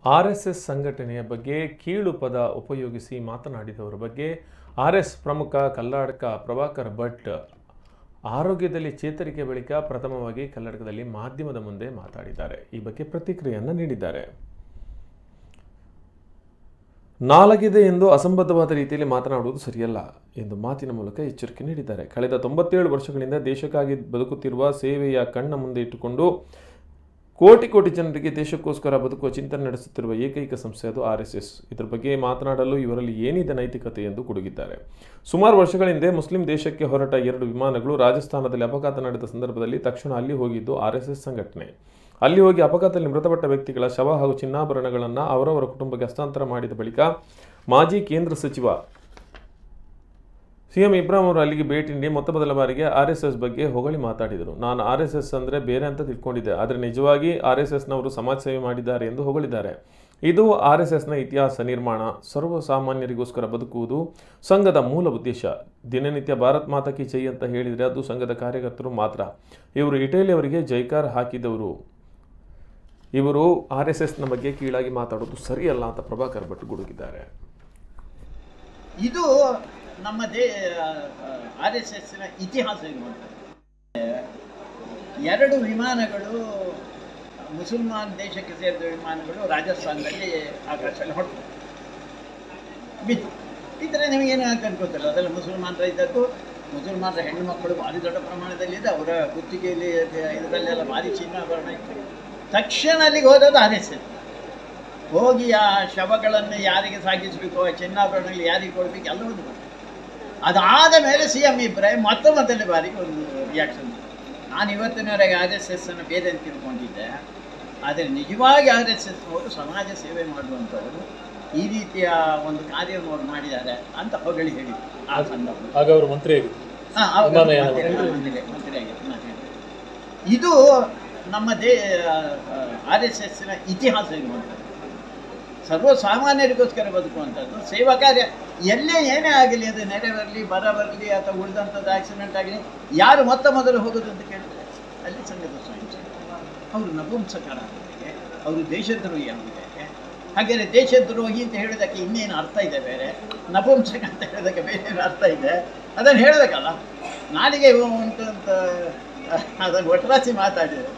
R S S ಸಂಘಟನೆಯ ಬಗ್ಗೆ ಕೀಳು ಪದ ಉಪಯೋಗಿಸಿ ಮಾತನಾಡಿದವರ ಬಗ್ಗೆ ಆರ್ ಎಸ್ ಪ್ರಮುಖ ಕಲ್ಲಾಡಕ ಪ್ರಭಾಕರ್ ಭಟ್ ಆರೋಗ್ಯದಲ್ಲಿ ಚೇತರಿಕೆ ಬಳಿಕ ಪ್ರಥಮವಾಗಿ ಕಲ್ಲಡಕದಲ್ಲಿ ಮಾಧ್ಯಮದ ಮುಂದೆ ಮಾತಾಡಿದ್ದಾರೆ ಈ ಬಗ್ಗೆ ಪ್ರತಿಕ್ರಿಯೆಯನ್ನು ನೀಡಿದ್ದಾರೆ ನಾಲಗಿದೆ ಎಂದು ಅಸಂಬದ್ಧವಾದ ರೀತಿಯಲ್ಲಿ ಮಾತನಾಡುವುದು ಸರಿಯಲ್ಲ ಎಂದು ಮಾತಿನ ಮೂಲಕ ಎಚ್ಚರಿಕೆ ನೀಡಿದ್ದಾರೆ ಕಳೆದ ತೊಂಬತ್ತೇಳು ವರ್ಷಗಳಿಂದ ದೇಶಕ್ಕಾಗಿ ಬದುಕುತ್ತಿರುವ ಸೇವೆಯ ಕಣ್ಣ ಮುಂದೆ ಇಟ್ಟುಕೊಂಡು ಕೋಟಿ ಕೋಟಿ ಜನರಿಗೆ ದೇಶಕ್ಕೋಸ್ಕರ ಬದುಕುವ ಚಿಂತನೆ ನಡೆಸುತ್ತಿರುವ ಏಕೈಕ ಸಂಸ್ಥೆ ಅದು ಆರ್ ಎಸ್ ಎಸ್ ಇದರ ಬಗ್ಗೆ ಮಾತನಾಡಲು ಇವರಲ್ಲಿ ಏನಿದೆ ನೈತಿಕತೆ ಎಂದು ಗುಡುಗಿದ್ದಾರೆ ಸುಮಾರು ವರ್ಷಗಳ ಹಿಂದೆ ಮುಸ್ಲಿಂ ದೇಶಕ್ಕೆ ಹೊರಟ ಎರಡು ವಿಮಾನಗಳು ರಾಜಸ್ಥಾನದಲ್ಲಿ ಅಪಘಾತ ನಡೆದ ಸಂದರ್ಭದಲ್ಲಿ ತಕ್ಷಣ ಅಲ್ಲಿ ಹೋಗಿದ್ದು ಆರ್ ಎಸ್ ಎಸ್ ಸಂಘಟನೆ ಅಲ್ಲಿ ಹೋಗಿ ಅಪಘಾತದಲ್ಲಿ ಮೃತಪಟ್ಟ ವ್ಯಕ್ತಿಗಳ ಶವ ಹಾಗೂ ಚಿನ್ನಾಭರಣಗಳನ್ನು ಅವರವರ ಕುಟುಂಬಕ್ಕೆ ಹಸ್ತಾಂತರ ಮಾಡಿದ ಬಳಿಕ ಮಾಜಿ ಕೇಂದ್ರ ಸಚಿವ ಸಿಎಂ ಇಬ್ರಾಹಿಂ ಅವರು ಅಲ್ಲಿಗೆ ಭೇಟಿ ನೀಡಿ ಮೊತ್ತ ಮೊದಲ ಬಾರಿಗೆ ಆರ್ ಎಸ್ ಎಸ್ ಬಗ್ಗೆ ಹೊಗಳಿ ಮಾತಾಡಿದರು ನಾನು ಆರ್ ಎಸ್ ಎಸ್ ಅಂದರೆ ಬೇರೆ ಅಂತ ತಿಳ್ಕೊಂಡಿದ್ದೆ ಆದರೆ ನಿಜವಾಗಿ ಆರ್ ಎಸ್ ಎಸ್ನವರು ಸಮಾಜ ಸೇವೆ ಮಾಡಿದ್ದಾರೆ ಎಂದು ಹೊಗಳಿದ್ದಾರೆ ಇದು ಆರ್ ಎಸ್ ಎಸ್ನ ಇತಿಹಾಸ ನಿರ್ಮಾಣ ಸರ್ವಸಾಮಾನ್ಯರಿಗೋಸ್ಕರ ಬದುಕುವುದು ಸಂಘದ ಮೂಲ ಉದ್ದೇಶ ದಿನನಿತ್ಯ ಭಾರತ್ ಮಾತಾ ಕಿ ಜೈ ಅಂತ ಹೇಳಿದರೆ ಅದು ಸಂಘದ ಕಾರ್ಯಕರ್ತರು ಮಾತ್ರ ಇವರು ಇಟಲಿಯವರಿಗೆ ಜೈಕಾರ ಹಾಕಿದವರು ಇವರು ಆರ್ ಎಸ್ ಎಸ್ನ ಬಗ್ಗೆ ಕೀಳಾಗಿ ಮಾತಾಡೋದು ಸರಿಯಲ್ಲ ಅಂತ ಪ್ರಭಾಕರ್ ಭಟ್ ಗುಡುಗಿದ್ದಾರೆ ಇದು ನಮ್ಮ ದೇ ಆರ್ ಎಸ್ ಎಸ್ನ ಇತಿಹಾಸ ಇರುವಂಥದ್ದು ಎರಡು ವಿಮಾನಗಳು ಮುಸಲ್ಮಾನ್ ದೇಶಕ್ಕೆ ಸೇರಿದ ವಿಮಾನಗಳು ರಾಜಸ್ಥಾನದಲ್ಲಿ ಆಕಾಶದಲ್ಲಿ ಹೊರಟು ಬಿತ್ತು ಬಿದ್ದರೆ ನಿಮಗೇನು ಅಂತ ಅನ್ಕೋತಿಲ್ಲ ಅದೆಲ್ಲ ಮುಸಲ್ಮಾನರ ಇದ್ದದ್ದು ಮುಸಲ್ಮಾನರ ಹೆಣ್ಣು ಮಕ್ಕಳು ಭಾರಿ ದೊಡ್ಡ ಪ್ರಮಾಣದಲ್ಲಿದೆ ಅವರ ಕುತ್ತಿಗೆಯಲ್ಲಿ ಇದರಲ್ಲೆಲ್ಲ ಭಾರಿ ಚಿನ್ನಾಭರಣ ಇತ್ತು ತಕ್ಷಣ ಅಲ್ಲಿಗೆ ಹೋದದ್ದು ಆರ್ ಎಸ್ ಎಸ್ ಹೋಗಿ ಆ ಶವಗಳನ್ನು ಯಾರಿಗೆ ಸಾಗಿಸಬೇಕು ಆ ಚಿನ್ನಾಭರಣಗಳು ಯಾರಿಗೆ ಕೊಡಬೇಕು ಎಲ್ಲವನ್ನು ಕೊಟ್ಟು ಅದಾದ ಮೇಲೆ ಸಿ ಎಂ ಇಬ್ರಾಹಿಂ ಮೊತ್ತ ಮೊದಲನೇ ಬಾರಿಗೆ ಒಂದು ರಿಯಾಕ್ಷನ್ ನಾನು ಇವತ್ತಿನವರೆಗೆ ಆರ್ ಎಸ್ ಎಸ್ ಅನ್ನು ಬೇರೆ ಅಂತ ತಿಳ್ಕೊಂಡಿದ್ದೆ ಆದರೆ ನಿಜವಾಗಿ ಆರ್ ಎಸ್ ಎಸ್ ಅವರು ಸಮಾಜ ಸೇವೆ ಮಾಡುವಂಥವರು ಈ ರೀತಿಯ ಒಂದು ಕಾರ್ಯವನ್ನು ಅವ್ರು ಮಾಡಿದ್ದಾರೆ ಅಂತ ಹೊಗಳಿ ಹೇಳಿ ಆ ಸಂದರ್ಭ ಆಗ ಅವರು ಮಂತ್ರಿ ಆಗಿದ್ರು ಹಾ, ಹೌದು, ವಿಮಾನಯಾನ ಮಂತ್ರಿ- ಮಂತ್ರಿ. ಮಂತ್ರಿ- ಮಂತ್ರಿಯಾಗಿದ್ರು, ನಾನು ಹೇಳಿದೆ. ಇದು ನಮ್ಮ ದೇ ಆರ್ ಎಸ್ ಎಸ್ನ ಇತಿಹಾಸ ಇರುವಂಥದ್ದು ಸರ್ವಸಾಮಾನ್ಯರಿಗೋಸ್ಕರ ಬದುಕುವಂಥದ್ದು ಸೇವಾ ಕಾರ್ಯ ಎಲ್ಲೇ ಏನೇ ಆಗಲಿ ಅದು ನೆರೆ ಬರಲಿ ಬರ ಬರಲಿ ಅಥವಾ ಉಳಿದಂಥದ್ದು ಆಕ್ಸಿಡೆಂಟ್ ಆಗಲಿ ಯಾರು ಮೊತ್ತ ಮೊದಲು ಹೋಗೋದು ಅಂತ ಕೇಳಿದ್ರೆ ಅಲ್ಲಿ ಸಂಘದ ಸ್ವಯಂ ಸೇವಕರು. ಅವರು ನಪುಂಸಕರ ಆಗೋದಕ್ಕೆ ಅವರು ದೇಶದ್ರೋಹಿ ಆಗೋದಕ್ಕೆ ಹಾಗೆಯೇ ದೇಶದ್ರೋಹಿ ಅಂತ ಹೇಳೋದಕ್ಕೆ ಇನ್ನೇನು ಅರ್ಥ ಇದೆ ಬೇರೆ ನಪುಂಸಕ ಅಂತ ಹೇಳೋದಕ್ಕೆ ಬೇರೆ ಏನು ಅರ್ಥ ಇದೆ ಅದನ್ನು ಹೇಳಬೇಕಲ್ಲ ನಾಲಿಗೆ ಉಂಟು ಅಂತ ಅದನ್ನು ಒಟ್ರಾಸಿ ಮಾತಾಡಿದರೆ